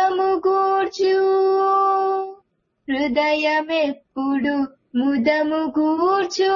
ముదము గూర్చు హృదయమెప్పుడు ముదము గూర్చు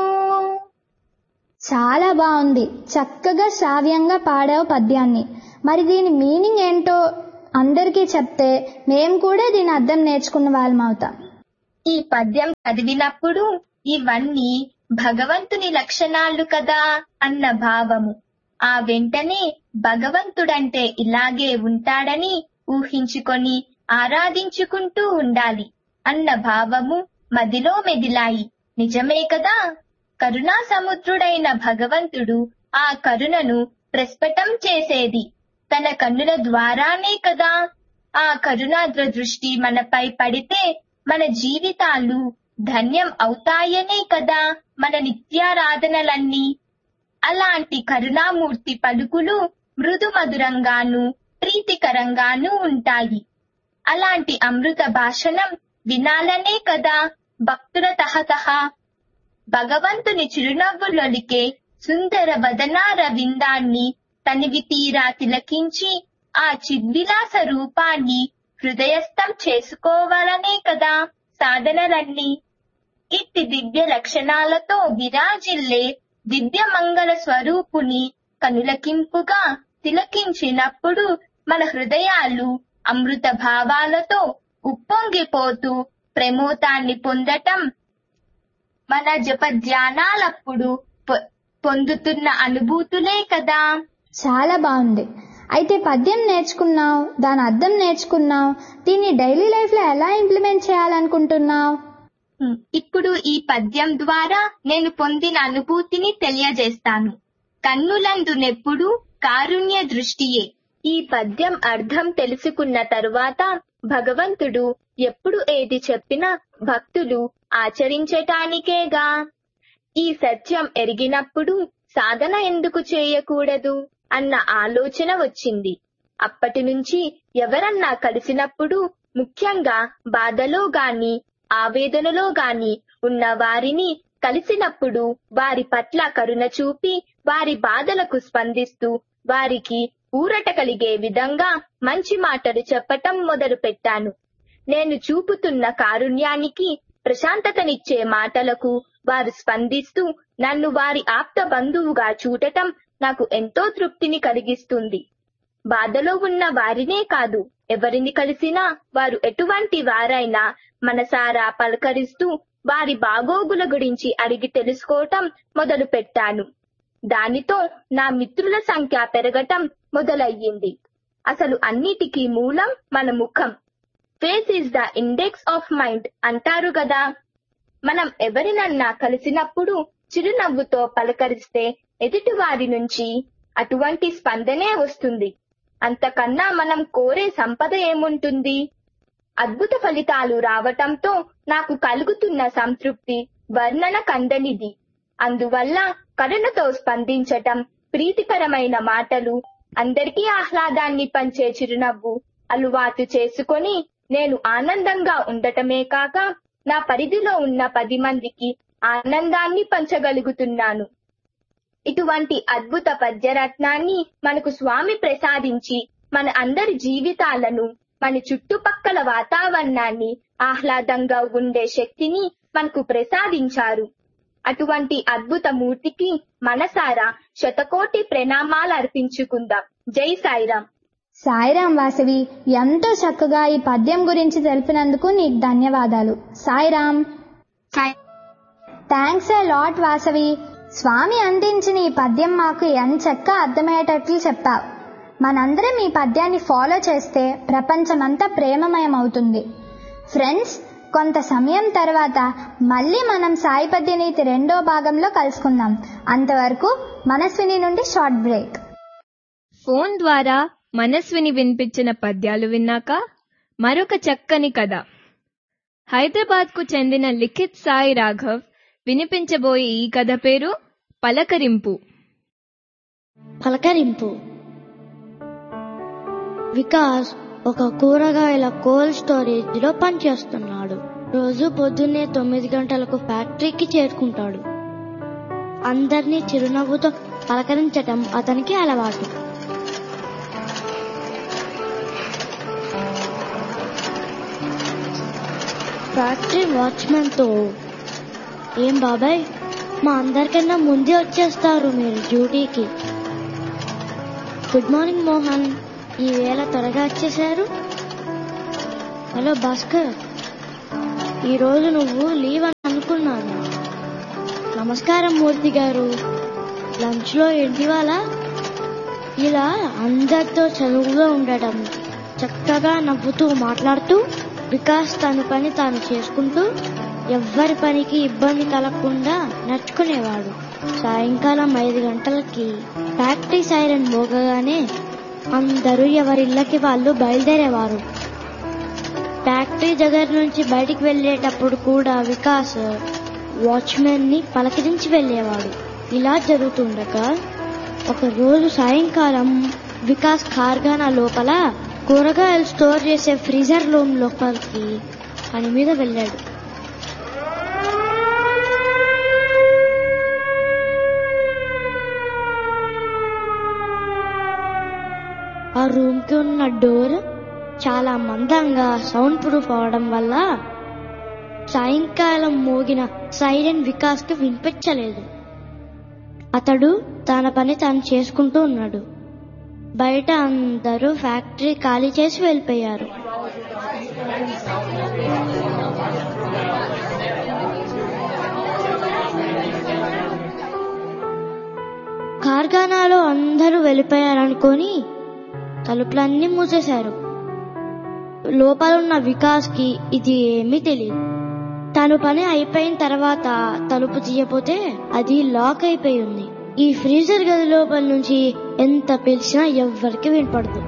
చాలా బాగుంది చక్కగా శ్రావ్యంగా పాడావు పద్యాన్ని మరి దీని మీనింగ్ ఏంటో అందరికీ చెప్తే మేము కూడా దీని అర్థం నేర్చుకున్న వాళ్ళం అవుతాం ఈ పద్యం చదివినప్పుడు ఇవన్నీ భగవంతుని లక్షణాలు కదా అన్న భావము ఆ వెంటనే భగవంతుడంటే ఇలాగే ఉంటాడని ఊహించుకొని ఆరాధించుకుంటూ ఉండాలి అన్న భావము మదిలో మెదిలాయి నిజమే కదా కరుణా సముద్రుడైన భగవంతుడు ఆ కరుణను ప్రస్ఫుటం చేసేది తన కన్నుల ద్వారానే కదా ఆ కరుణాద్ర దృష్టి మనపై పడితే మన జీవితాలు ధన్యం అవుతాయనే కదా మన నిత్యారాధనలన్నీ అలాంటి కరుణామూర్తి పలుకులు మృదు మధురంగాను ప్రీతికరంగాను ఉంటాయి అలాంటి అమృత భాషణం వినాలనే కదా భక్తుల తహతహ భగవంతుని చిరునవ్వులొలికే సుందర వదనార విందాన్ని తనివి తీరా తిలకించి ఆ చిద్విలాస రూపాన్ని హృదయస్థం చేసుకోవాలనే కదా సాధనలన్నీ ఇట్టి దివ్య లక్షణాలతో విరాజిల్లే దివ్య మంగళ స్వరూపుని కనులకింపుగా తిలకించినప్పుడు మన హృదయాలు అమృత భావాలతో ఉప్పొంగిపోతూ ప్రమోదాన్ని పొందటం మన జప ధ్యానాలప్పుడు పొ- పొందుతున్న అనుభూతులే కదా చాలా బాగుంది అయితే పద్యం నేర్చుకున్నావు దాని అర్థం నేర్చుకున్నావు దీన్ని డైలీ లైఫ్ లో ఎలా ఇంప్లిమెంట్ చేయాలనుకుంటున్నావు ఉమ్, ఇప్పుడు ఈ పద్యం ద్వారా నేను పొందిన అనుభూతిని తెలియజేస్తాను కన్నులందునెప్పుడు కారుణ్య దృష్టియే ఈ పద్యం అర్థం తెలుసుకున్న తరువాత భగవంతుడు ఎప్పుడు ఏది చెప్పినా భక్తులు ఆచరించటానికేగా ఈ సత్యం ఎరిగినప్పుడు సాధన ఎందుకు చేయకూడదు అన్న ఆలోచన వచ్చింది అప్పటి నుంచి ఎవరన్నా కలిసినప్పుడు ముఖ్యంగా బాధలో గాని ఆవేదనలో గాని ఉన్న వారిని కలిసినప్పుడు వారి పట్ల కరుణ చూపి వారి బాధలకు స్పందిస్తూ వారికి ఊరట కలిగే విధంగా మంచి మాటలు చెప్పటం మొదలు పెట్టాను నేను చూపుతున్న కారుణ్యానికి ప్రశాంతతనిచ్చే మాటలకు వారు స్పందిస్తూ నన్ను వారి ఆప్త బంధువుగా చూడటం నాకు ఎంతో తృప్తిని కలిగిస్తుంది బాధలో ఉన్న వారినే కాదు ఎవరిని కలిసినా వారు ఎటువంటి వారైనా మనసారా పలకరిస్తూ వారి బాగోగుల గురించి అడిగి తెలుసుకోవటం మొదలు పెట్టాను దానితో నా మిత్రుల సంఖ్య పెరగటం మొదలయ్యింది అసలు అన్నిటికీ మూలం మన ముఖం face is the index of mind అంటారు కదా మనం ఎవరినన్నా కలిసినప్పుడు చిరునవ్వుతో పలకరిస్తే ఎదుటి వారి నుంచి అటువంటి స్పందనే వస్తుంది అంతకన్నా మనం కోరే సంపద ఏముంటుంది అద్భుత ఫలితాలు రావటంతో నాకు కలుగుతున్న సంతృప్తి వర్ణన కందనిది అందువల్ల కరుణతో స్పందించటం ప్రీతికరమైన మాటలు అందరికీ ఆహ్లాదాన్ని పంచే చిరునవ్వు అలవాటు చేసుకొని నేను ఆనందంగా ఉండటమే కాక నా పరిధిలో ఉన్న పది మందికి ఆనందాన్ని పంచగలుగుతున్నాను ఇటువంటి అద్భుత పద్యరత్నాన్ని మనకు స్వామి ప్రసాదించి మన అందరి జీవితాలను మన చుట్టుపక్కల వాతావరణాన్ని ఆహ్లాదంగా ఉండే శక్తిని మనకు ప్రసాదించారు అటువంటి అద్భుత మూర్తికి మనసారా శతకోటి ప్రణామాలు అర్పించుకుందాం జై సాయిరాం సాయిరాం వాసవి ఎంతో చక్కగా ఈ పద్యం గురించి తెలిపినందుకు నీకు ధన్యవాదాలు Sairam Sai thanks a lot Vasavi Swami అందించిన ఈ పద్యం మాకు ఎంచక్క అర్థమయ్యేటట్లు చెప్పావు మనందరం ఈ పద్యాన్ని ఫాలో చేస్తే ప్రపంచమంతా ప్రేమమయం అవుతుంది ఫ్రెండ్స్ కొంత సమయం తర్వాత మళ్ళీ మనం సాయి పద్యనీతి రెండో భాగంలో కలుసుకుందాం అంతవరకు మనస్విని నుండి షార్ట్ బ్రేక్ ఫోన్ ద్వారా మనస్విని వినిపించిన పద్యాలు విన్నాక మరొక చక్కని కథ హైదరాబాద్కు చెందిన లిఖిత్ సాయి రాఘవ్ వినిపించబోయే ఈ కథ పేరు పలకరింపు పలకరింపు వికాస్ ఒక కూరగాయల కోల్డ్ స్టోరేజ్ లో పనిచేస్తున్నాడు రోజు పొద్దున్నే తొమ్మిది గంటలకు ఫ్యాక్టరీకి చేరుకుంటాడు అందరినీ చిరునవ్వుతో పలకరించటం అతనికి అలవాటు ఫ్యాక్టరీ వాచ్మెన్తో ఏం బాబాయ్ మా అందరికన్నా ముందే వచ్చేస్తారు మీరు డ్యూటీకి గుడ్ మార్నింగ్ మోహన్ ఈ వేళ త్వరగా వచ్చేశారు హలో భాస్కర్ ఈరోజు నువ్వు లీవ్ అని అనుకున్నాను నమస్కారం మూర్తి గారు లంచ్లో ఏంటి వాళ్ళ ఇలా అందరితో చదువుగా ఉండటం చక్కగా నవ్వుతూ మాట్లాడుతూ వికాస్ తన పని తాను చేసుకుంటూ ఎవ్వరి పనికి ఇబ్బంది కలగకుండా నడుచుకునేవాడు సాయంకాలం ఐదు గంటలకి ఫ్యాక్టరీ సైరన్ మోగగానే అందరూ ఎవరిళ్ళకి వాళ్ళు బయలుదేరేవారు ఫ్యాక్టరీ దగ్గర నుంచి బయటికి వెళ్ళేటప్పుడు కూడా వికాస్ వాచ్మెన్ ని పలకరించి వెళ్ళేవాడు ఇలా జరుగుతుండగా ఒక రోజు సాయంకాలం వికాస్ కార్ఖానా లోపల కూరగాయలు స్టోర్ చేసే ఫ్రీజర్ రూమ్ లోపలికి పని మీద వెళ్ళాడు ఆ రూమ్ కి ఉన్న డోర్ చాలా మందంగా సౌండ్ ప్రూఫ్ అవడం వల్ల సాయంకాలం మోగిన సైరన్ వికాస్ కి వినిపించలేదు అతడు తన పని తాను చేసుకుంటూ ఉన్నాడు బయట అందరూ ఫ్యాక్టరీ ఖాళీ చేసి వెళ్ళిపోయారు కార్ఖానాలో అందరూ వెళ్ళిపోయారనుకొని తలుపులన్నీ మూసేశారు లోపల ఉన్న వికాస్ కి ఇది ఏమీ తెలియదు తను పని అయిపోయిన తర్వాత తలుపు తీయపోతే అది లాక్ అయిపోయి ఉంది ఈ ఫ్రీజర్ గది లోపల నుంచి ఎంత పిలిచినా ఎవ్వరికి వినపడదు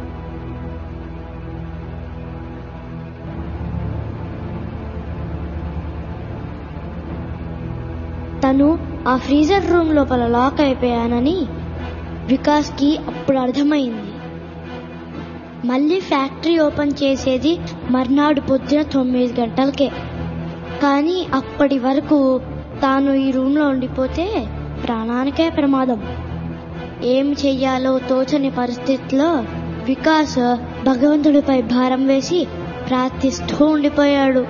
తను ఆ ఫ్రీజర్ రూమ్ లోపల లాక్ అయిపోయానని వికాస్ కి అప్పుడు అర్థమైంది మళ్ళీ ఫ్యాక్టరీ ఓపెన్ చేసేది మర్నాడు పొద్దున తొమ్మిది గంటలకే కానీ అప్పటి వరకు తాను ఈ రూమ్లో ఉండిపోతే ప్రాణానికే ప్రమాదం ఏం చెయ్యాలో తోచని పరిస్థితిలో వికాస్ భగవంతుడిపై భారం వేసి ప్రార్థిస్తూ ఉండిపోయాడు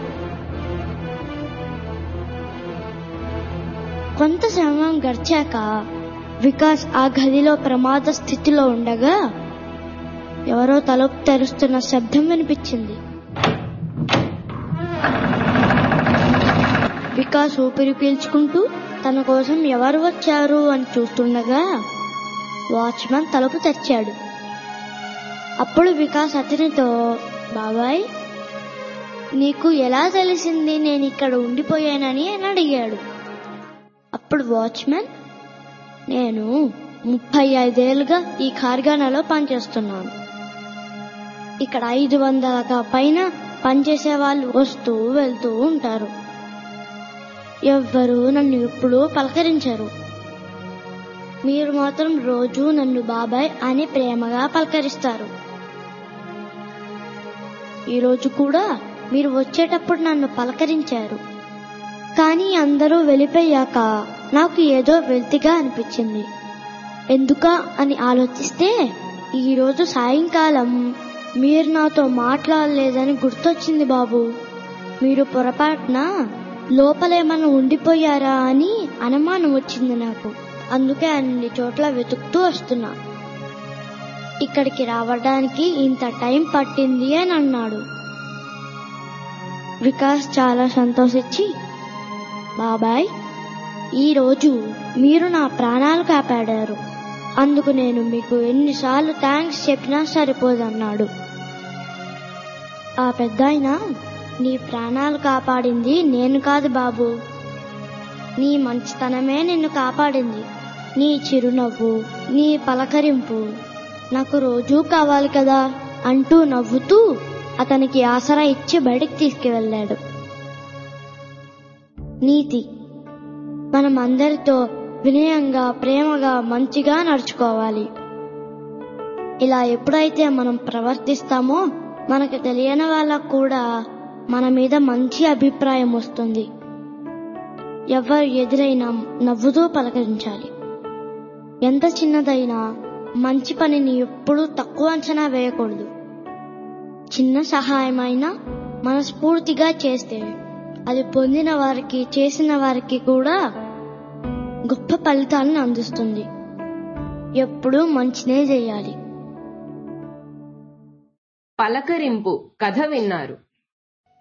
కొంత సమయం గడిచాక వికాస్ ఆ గదిలో ప్రమాద స్థితిలో ఉండగా ఎవరో తలుపు తెరుస్తున్న శబ్దం వినిపించింది వికాస్ ఊపిరి పీల్చుకుంటూ తన కోసం ఎవరు వచ్చారు అని చూస్తుండగా వాచ్మెన్ తలుపు తెచ్చాడు అప్పుడు వికాస్ అతనితో బాబాయ్ నీకు ఎలా తెలిసింది నేను ఇక్కడ ఉండిపోయానని అని అడిగాడు అప్పుడు వాచ్మెన్ నేను ముప్పై ఐదేళ్లుగా ఈ కార్ఖానాలో పనిచేస్తున్నాను ఇక్కడ ఐదు వందలక పైన పనిచేసే వాళ్ళు వస్తూ వెళ్తూ ఉంటారు ఎవ్వరూ నన్ను ఎప్పుడూ పలకరించరు మీరు మాత్రం రోజు నన్ను బాబాయ్ అని ప్రేమగా పలకరిస్తారు ఈరోజు కూడా మీరు వచ్చేటప్పుడు నన్ను పలకరించారు కానీ అందరూ వెళ్ళిపోయాక నాకు ఏదో వెల్తిగా అనిపించింది ఎందుకా అని ఆలోచిస్తే ఈరోజు సాయంకాలం మీరు నాతో మాట్లాడలేదని గుర్తొచ్చింది బాబు మీరు పొరపాటున లోపలేమన్నా ఉండిపోయారా అని అనుమానం వచ్చింది నాకు అందుకే అన్ని చోట్ల వెతుకుతూ వస్తున్నా ఇక్కడికి రావడానికి ఇంత టైం పట్టింది అని అన్నాడు వికాస్ చాలా సంతోషించి బాబాయ్ ఈరోజు మీరు నా ప్రాణాలు కాపాడారు అందుకు నేను మీకు ఎన్నిసార్లు థ్యాంక్స్ చెప్పినా సరిపోదన్నాడు ఆ పెద్దాయన నీ ప్రాణాలు కాపాడింది నేను కాదు బాబు నీ మంచితనమే నిన్ను కాపాడింది నీ చిరునవ్వు నీ పలకరింపు నాకు రోజూ కావాలి కదా అంటూ నవ్వుతూ అతనికి ఆసరా ఇచ్చి బయటికి తీసుకువెళ్ళాడు నీతి మనం అందరితో వినయంగా ప్రేమగా మంచిగా నడుచుకోవాలి ఇలా ఎప్పుడైతే మనం ప్రవర్తిస్తామో మనకు తెలియని వాళ్ళకు కూడా మన మీద మంచి అభిప్రాయం వస్తుంది ఎవరు ఎదురైనా నవ్వుతూ పలకరించాలి ఎంత చిన్నదైనా మంచి పనిని ఎప్పుడూ తక్కువ అంచనా వేయకూడదు చిన్న సహాయమైనా మనస్ఫూర్తిగా చేస్తే అది పొందిన వారికి చేసిన వారికి కూడా గొప్ప ఫలితాలను అందిస్తుంది ఎప్పుడూ మంచినే చేయాలి పలకరింపు కథ విన్నారు